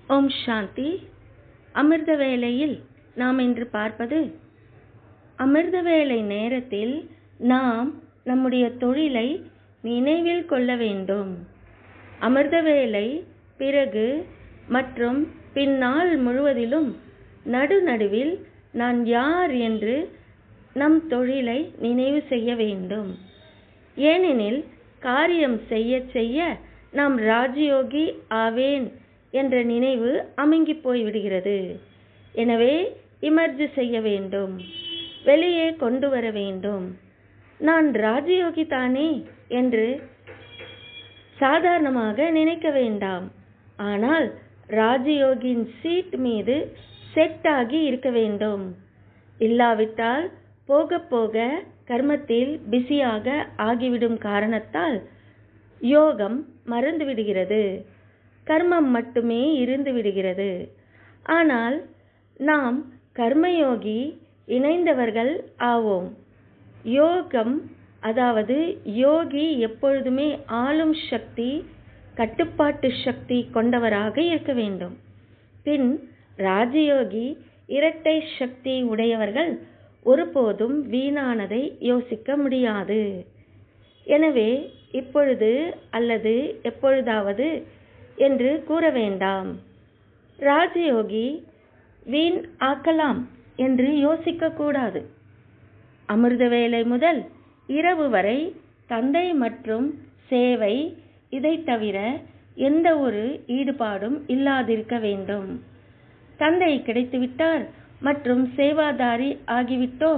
ஓம் சாந்தி அமிர்த வேளையில் நாம் இன்று பார்ப்பது அமிர்த வேளை நேரத்தில் நாம் நம்முடைய தொழிலை நினைவில் கொள்ள வேண்டும் அமிர்த வேளை பிறகு மற்றும் பின்னாள் முழுவதிலும் நடுநடுவில் நான் யார் என்று நம் தொழிலை நினைவு செய்ய வேண்டும் ஏனெனில் காரியம் செய்ய செய்ய நாம் ராஜயோகி ஆவேன் என்ற நினைவு அமுங்கி போய்விடுகிறது எனவே இமர்ஜ் செய்ய வேண்டும் வெளியே கொண்டு வர வேண்டும் நான் ராஜயோகி தானே என்று சாதாரணமாக நினைக்க வேண்டாம் ஆனால் ராஜயோகியின் சீட் மீது செட் ஆகி இருக்க வேண்டும் இல்லாவிட்டால் போக போக கர்மத்தில் பிஸியாக ஆகிவிடும் காரணத்தால் யோகம் மறந்து விடுகிறது கர்மம் மட்டுமே இருந்து விடுகிறது ஆனால் நாம் கர்மயோகி இணைந்தவர்கள் ஆவோம் யோகம் அதாவது யோகி எப்பொழுதுமே ஆளும் சக்தி கட்டுப்பாட்டு சக்தி கொண்டவராக இருக்க வேண்டும் பின் ராஜயோகி இரட்டை சக்தி உடையவர்கள் ஒருபோதும் வீணானதை யோசிக்க முடியாது எனவே இப்பொழுது அல்லது எப்பொழுதாவது என்று கூற வேண்டாம் ராஜயோகி வீண் ஆக்கலாம் என்று யோசிக்க கூடாது அமிர்த வேலை முதல் இரவு வரை தந்தை மற்றும் சேவை இதை தவிர எந்த ஒரு ஈடுபாடும் இல்லாதிருக்க வேண்டும் தந்தை கிடைத்துவிட்டார் மற்றும் சேவாதாரி ஆகிவிட்டோம்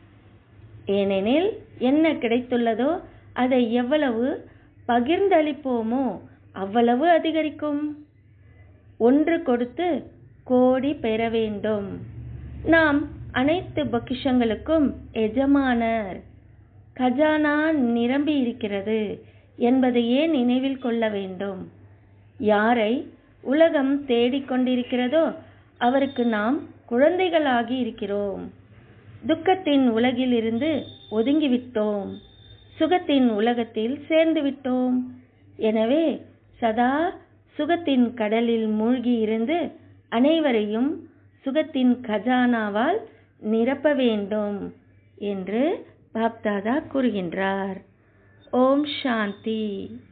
ஏனெனில் என்ன கிடைத்துள்ளதோ அதை எவ்வளவு பகிர்ந்தளிப்போமோ அவ்வளவு அதிகரிக்கும் ஒன்று கொடுத்து கோடி பெற வேண்டும் நாம் அனைத்து பொக்கிஷங்களுக்கும் எஜமானர் கஜானா நிரம்பி இருக்கிறது என்பதையே நினைவில் கொள்ள வேண்டும் யாரை உலகம் தேடிக்கொண்டிருக்கிறதோ அவருக்கு நாம் குழந்தைகளாகி இருக்கிறோம் துக்கத்தின் உலகில் இருந்து ஒதுங்கிவிட்டோம் சுகத்தின் உலகத்தில் சேர்ந்து விட்டோம் எனவே சதா சுகத்தின் கடலில் மூழ்கி இருந்து அனைவரையும் சுகத்தின் கஜானாவால் நிரப்ப வேண்டும் என்று பாப்தாதா கூறுகின்றார் ஓம் சாந்தி